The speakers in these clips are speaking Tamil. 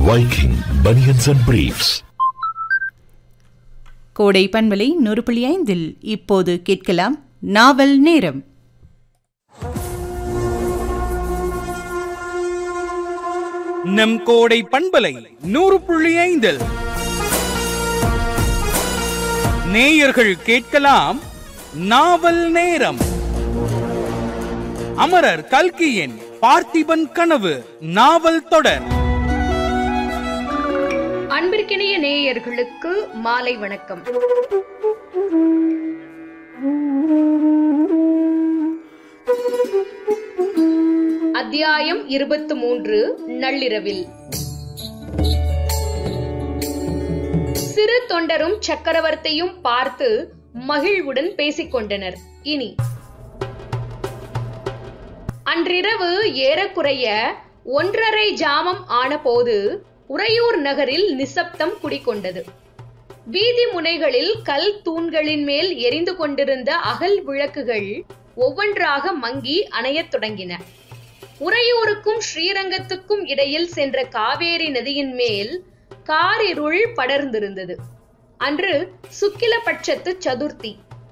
Viking Bunions and Briefs. கோடை பண்பலை நூறு புள்ளி ஐந்தில் இப்போது கேட்கலாம் நாவல் நேரம் நம் கோடை பண்பலை நூறு புள்ளி ஐந்தில் நேயர்கள் கேட்கலாம் நாவல் நேரம் அமரர் கல்கியின் பார்த்திபன் கனவு நாவல் தொடர் அன்பிற்கினிய நேயர்களுக்கு மாலை வணக்கம் அத்தியாயம் இருபத்து மூன்று நள்ளிரவில் சிறு தொண்டரும் சக்கரவர்த்தியும் பார்த்து மகிழ்வுடன் பேசிக் கொண்டனர் இனி அன்றிரவு ஏறக்குறைய ஒன்றரை ஜாமம் ஆனபோது உறையூர் நகரில் நிசப்தம் குடிகொண்டது வீதி முனைகளில் கல் தூண்களின் மேல் எரிந்து கொண்டிருந்த அகல் விளக்குகள் ஒவ்வொன்றாக மங்கி அணையத் தொடங்கின உறையூருக்கும் ஸ்ரீரங்கத்துக்கும் இடையில் சென்ற காவேரி நதியின் மேல் காரிருள் படர்ந்திருந்தது அன்று சுக்கிலபட்சத்து சதுர்த்தி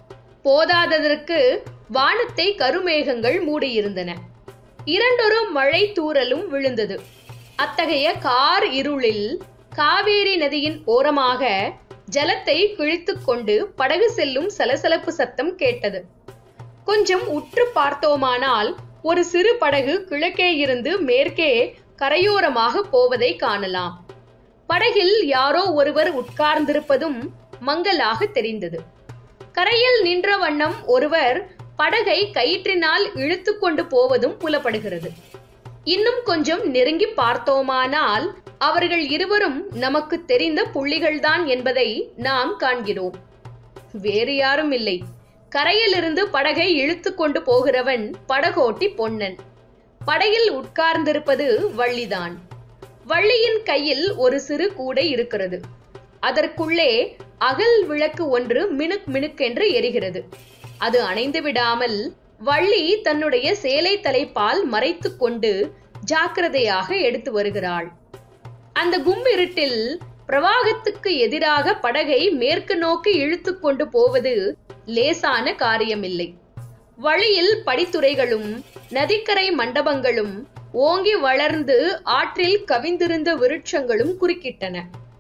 போதாததற்கு வானத்தை கருமேகங்கள் மூடியிருந்தன இரண்டொரு மழை தூறலும் விழுந்தது அத்தகைய கார் இருளில் காவேரி நதியின் ஓரமாக ஜலத்தை கிழித்துக் கொண்டு படகு செல்லும் சலசலப்பு சத்தம் கேட்டது கொஞ்சம் உற்று பார்த்தோமானால் ஒரு சிறு படகு கிழக்கே இருந்து மேற்கே கரையோரமாக போவதை காணலாம் படகில் யாரோ ஒருவர் உட்கார்ந்திருப்பதும் மங்கலாக தெரிந்தது கரையில் நின்ற வண்ணம் ஒருவர் படகை கயிற்றினால் இழுத்து கொண்டு போவதும் புலப்படுகிறது இன்னும் கொஞ்சம் நெருங்கி பார்த்தோமானால் அவர்கள் இருவரும் நமக்கு தெரிந்த புள்ளிகள்தான் என்பதை நாம் காண்கிறோம் வேறு யாரும் இல்லை கரையிலிருந்து படகை இழுத்து கொண்டு போகிறவன் படகோட்டி பொன்னன் படகில் உட்கார்ந்திருப்பது வள்ளிதான் வள்ளியின் கையில் ஒரு சிறு கூடை இருக்கிறது அதற்குள்ளே அகல் விளக்கு ஒன்று மினுக் மினுக்கென்று எரிகிறது அது அணைந்து விடாமல் வள்ளி தன்னுடைய சேலை தலைப்பால் மறைத்து கொண்டு ஜாக்கிரதையாக எடுத்து வருகிறாள் அந்த கும்பிருட்டில் பிரவாகத்துக்கு எதிராக படகை மேற்கு நோக்கி இழுத்து கொண்டு போவது லேசான காரியமில்லை வழியில் படித்துறைகளும் நதிக்கரை மண்டபங்களும் ஓங்கி வளர்ந்து ஆற்றில் கவிந்திருந்த விருட்சங்களும் குறுக்கிட்டன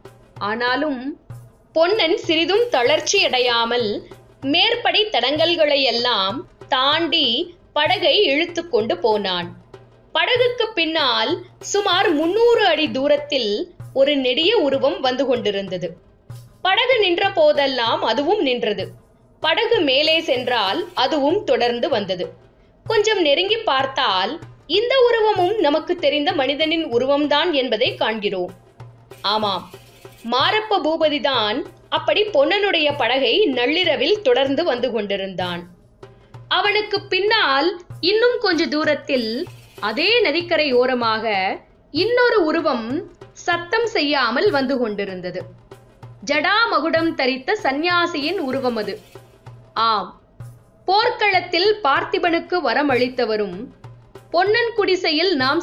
ஆனாலும் பொன்னன் சிறிதும் தளர்ச்சி அடையாமல் மேற்படி தடங்கல்களை எல்லாம் தாண்டி படகை இழுத்து கொண்டு போனான் படகுக்கு பின்னால் சுமார் முன்னூறு அடி தூரத்தில் ஒரு நெடிய உருவம் வந்து கொண்டிருந்தது படகு நின்ற போதெல்லாம் அதுவும் நின்றது படகு மேலே சென்றால் அதுவும் தொடர்ந்து வந்தது கொஞ்சம் நெருங்கி பார்த்தால் இந்த உருவமும் நமக்கு தெரிந்த மனிதனின் உருவம்தான் என்பதை காண்கிறோம் ஆமாம் மாரப்ப பூபதிதான் அப்படி பொன்னனுடைய படகை நள்ளிரவில் தொடர்ந்து வந்து கொண்டிருந்தான் அவனுக்கு பின்னால் இன்னும் கொஞ்ச தூரத்தில் அதே நதிக்கரை ஓரமாக இன்னொரு உருவம் சத்தம் செய்யாமல் வந்து கொண்டிருந்தது ஜடாமகுடம் தரித்த சந்நியாசியின் உருவம் அது ஆம் போர்க்களத்தில் பார்த்திபனுக்கு வரமளித்தவரும் பொன்னன் குடிசையில் நாம்